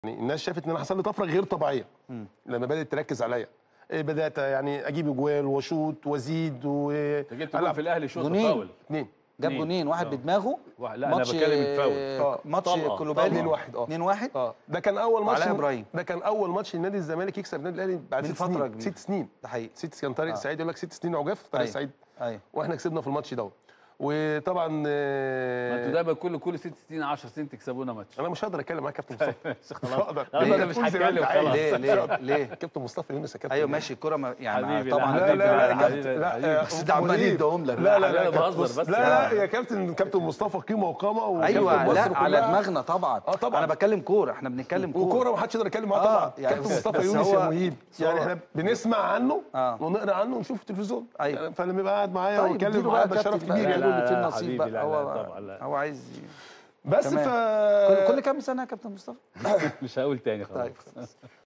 يعني الناس شافت ان انا حصل لي طفره غير طبيعيه لما بدات تركز عليا إيه بدات يعني اجيب اجوال واشوط وازيد و انت جبت جول في الاهلي شوط جونين. فاول اثنين جاب اتنين. جونين واحد آه. بدماغه واحد- لا، أنا ماتش بتكلم الفاول. آه، ماتش طلقة. كولوبالي 2 1 اه 2 1 اه ده كان اول ماتش وعلاء إبراهيم. ده كان اول ماتش النادي الزمالك يكسب النادي الاهلي بعد من ست فترة سنين كبيرة. ست سنين ده حقيقي ست كان طارق آه. سعيد يقول لك ست سنين عجاف طارق أيوة. سعيد ايوه واحنا كسبنا في الماتش دوت وطبعا ما انتوا آه، دايما كل كل ست سنين 10 سنين تكسبونا ماتش انا مش هقدر اتكلم معاك كابتن مصطفى مش هقدر لا، أنا مش قول زي ما هتكلم أنت عايز. خلاص. ليه ليه ليه كابتن مصطفى يونس يا كابتن ايوه ماشي الكوره ما يعني حبيبي، لا، طبعا لا حبيبي، لا لا يا حبيبي، كابتن لا حبيبي. آه، بس ده عمال مهيب. يديهم لك لا لا حبيبي، لا أنا كابتن بهزر مص- بس لا يعني. لا يا كابتن كابتن مصطفى قيمه وقامه وكابتن ايوه مصر لا كلها. على دماغنا طبعا اه طبعا. انا بتكلم كوره احنا بنتكلم كوره وكوره ما حدش يقدر يتكلم معاه آه، طبعا يعني كابتن بس- مصطفى بس يونس هو- يا مهيب بس يعني هو- احنا بنسمع عنه آه. ونقرا عنه ونشوف في التلفزيون أيوة. يعني فلما يبقى قاعد معايا طيب ويتكلم اديله معايا بقى ده شرف كابتن كبير بقى، يعني قالوا اللي فيه لا، لا، النصيب حبيبي، بقى لا، لا، هو طبعا، لا. هو عايز ي- بس تمام. ف كل كل كام سنه يا كابتن مصطفى مش هقول تاني خلاص طيب خلاص